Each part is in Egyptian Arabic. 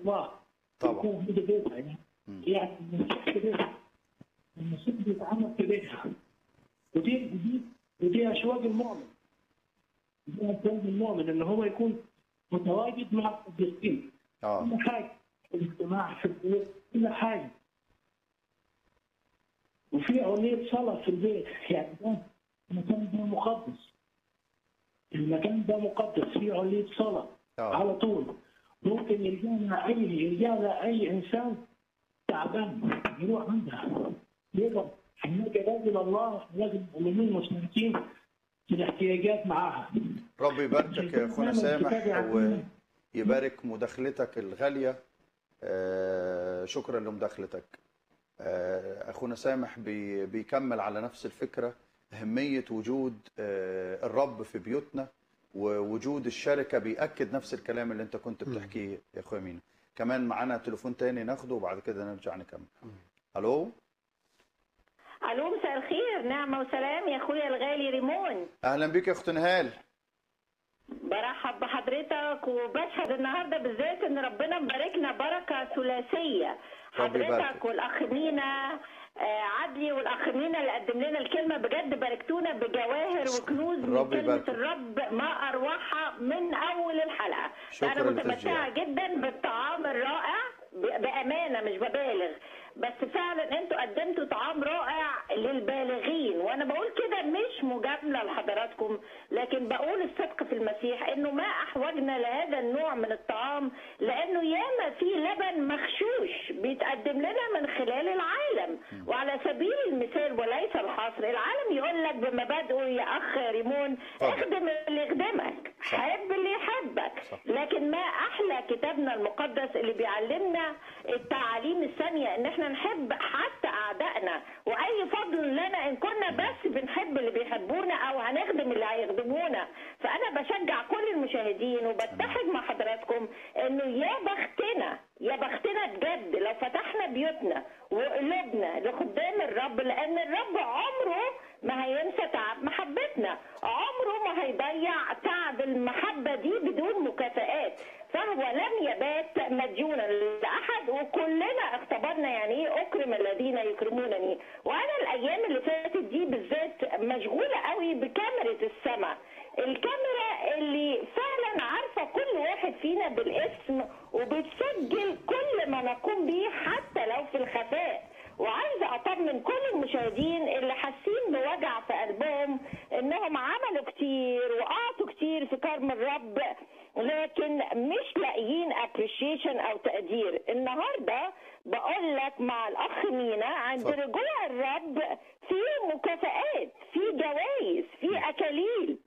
الله طبعا يكون في بيتها يعني مم. يعني المسيح في بيتها المسيح بيتعامل في بيتها ودي ودي ودي اشواق المؤمن دي اشواق المؤمن ان هو يكون متواجد مع القديسين اه كل حاجه في الاجتماع في البيت كل حاجه وفي أغنية صلاة في البيت يعني ده المكان ده مقدس المكان ده مقدس فيه علية صلاة اه على طول ممكن يلقانا أي يلقانا أي إنسان تعبان يروح عندها يقدر هناك راجل الله راجل المؤمنين مشتركين في الاحتياجات معاها ربي يباركك يا اخونا سامح و... ويبارك مداخلتك الغاليه آه، شكرا لمداخلتك آه، اخونا سامح بي- بيكمل على نفس الفكره اهميه وجود آه، الرب في بيوتنا ووجود الشركه بياكد نفس الكلام اللي انت كنت بتحكيه يا اخويا مينا كمان معانا تليفون تاني ناخده وبعد كده نرجع نكمل الو الو مساء الخير نعمه وسلام يا اخويا الغالي ريمون اهلا بيك يا اخت نهال برحب بحضرتك وبشهد النهارده بالذات ان ربنا مباركنا بركه ثلاثيه ربي يباركك. حضرتك والاخ مينا آه، عدلي والاخ مينا اللي قدم لنا الكلمه بجد باركتونا بجواهر وكنوز من ربي كلمه يباركك. الرب ما اروعها من اول الحلقه شكراً فانا متمتعه لتشجيعك. جدا بالطعام الرائع ب- بامانه مش ببالغ بس فعلا انتوا قدمتوا طعام رائع للبالغين وانا بقول كده مش مجامله لحضراتكم لكن بقول الصدق في المسيح انه ما احوجنا لهذا النوع من الطعام لانه ياما في لبن مغشوش بيتقدم لنا من خلال العالم وعلى سبيل المثال وليس الحصر العالم يقول لك بمبادئه يا اخ ريمون طبعا. اخدم اللي يخدمك صح. حب اللي يحبك صح. لكن ما احلى كتابنا المقدس اللي بيعلمنا التعاليم الثانيه ان احنا نحب حتى اعدائنا واي فضل لنا ان كنا بس بنحب اللي بيحبونا او هنخدم اللي هيخدمونا فانا بشجع كل المشاهدين وبتحد مع حضراتكم انه يا بختنا يا بختنا بجد لو فتحنا بيوتنا وقلوبنا لخدام الرب لان الرب عمره ما هينسى تعب محبتنا عمره ما هيضيع تعب المحبة دي بدون مكافآت فهو لم يبات مديونا لأحد وكلنا اختبرنا يعني ايه أكرم الذين يكرمونني وأنا الأيام اللي فاتت دي بالذات مشغولة قوي بكاميرا السماء الكاميرا اللي فعلا عارفة كل واحد فينا بالاسم وبتسجل كل ما نقوم بيه حتى لو في الخفاء وعايزه اطمن كل المشاهدين اللي حاسين بوجع في قلبهم انهم عملوا كتير وقعدوا كتير في كرم الرب لكن مش لاقيين ابريشيشن او تقدير النهارده بقول لك مع الاخ مينا عند اتفضل. رجوع الرب في مكافآت في جوائز في اكاليل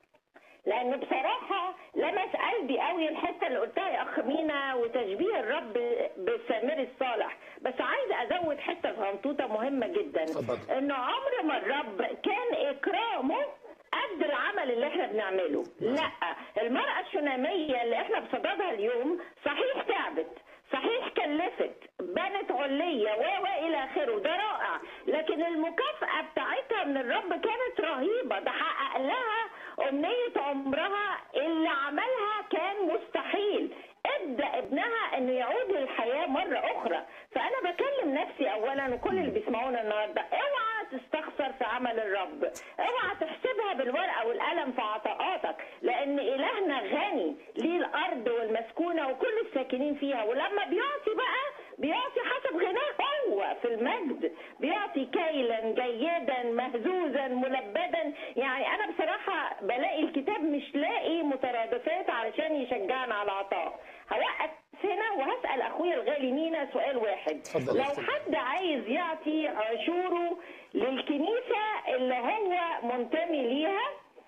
لان بصراحه لمس قلبي قوي الحته اللي قلتها يا اخ مينا وتشبيه الرب بالسامري الصالح بس عايزه ازود حته صغنطوطه مهمه جدا اتفضل. انه عمر ما الرب كان اكرامه قد العمل اللي احنا بنعمله لا المرأة الشنامية اللي احنا بصددها اليوم صحيح تعبت صحيح كلفت بنت علية و و الى اخره ده رائع لكن المكافأة بتاعتها من الرب كانت رهيبة ده حقق لها أمنية عمرها اللي عملها كان مستحيل ادى ابنها انه يعود للحياه مره اخرى فانا بكلم نفسي اولا وكل اللي بيسمعونا النهارده اوعى تستخسر في عمل الرب اوعى تحسبها بالورقه والقلم في عطاءاتك لان الهنا غني ليه الارض والمسكونه وكل الساكنين فيها ولما بيعطي بقى بيعطي حسب غناه هو في المجد بيعطي كيلا جيدا مهزوزا ملبدا يعني انا بصراحه بلاقي الكتاب مش لاقي مترادفات علشان يشجعنا على العطاء هوقف هنا وهسال اخويا الغالي مينا سؤال واحد اتفضل. لو حد عايز يعطي عشوره للكنيسه اللي هو منتمي ليها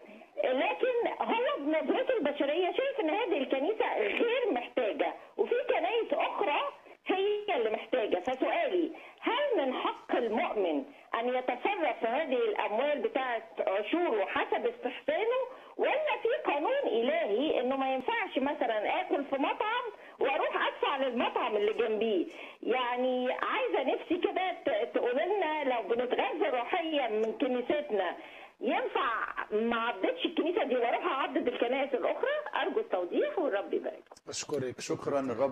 لكن هو بنظرته البشريه شايف ان هذه الكنيسه غير محتاجه وفي كنايس اخرى هي اللي محتاجه فسؤالي هل من حق المؤمن ان يتصرف في هذه الاموال بتاعه عشوره حسب استحسانه ولا في قانون الهي انه ما ينفعش مثلا اكل في مطعم واروح ادفع للمطعم اللي جنبيه يعني عايزه نفسي كده ت- تقول لنا لو بنتغذى روحيا من كنيستنا ينفع ما عضتش الكنيسه دي واروح اعضد الكنائس الاخرى ارجو التوضيح والرب يبارك بشكرك شكرا الرب